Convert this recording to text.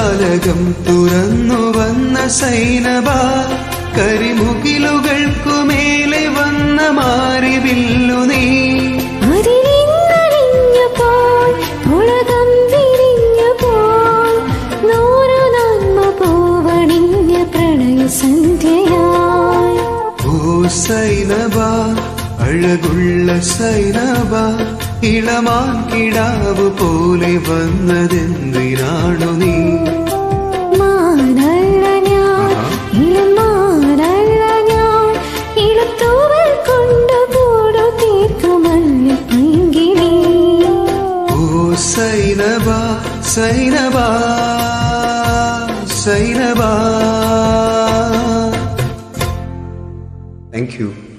ജാലകം തുറന്നു വന്ന സൈനബ കരിമുകിലുകൾക്കുമേലെ വന്ന മാറിവില്ലു നീ അതിരിന്നലിഞ്ഞപ്പോൾ പുളകം വിരിഞ്ഞപ്പോൾ നൂറു നന്മ പൂവണിഞ്ഞ പ്രണയ സന്ധ്യയായി ഓ സൈനബ അഴകുള്ള സൈനബ ഇളമാൻ കിടാവ് പോലെ വന്നതെന്തിനാണു നീ മാനല്ല ഞാൻ ഇളമാനല്ല ഞാൻ ഇളത്തൂവൽ കൊണ്ട് കൂടു തീർക്കുമല്ല പൈങ്കിളി ഓ സൈനബ സൈനബ സൈനബ താങ്ക് യു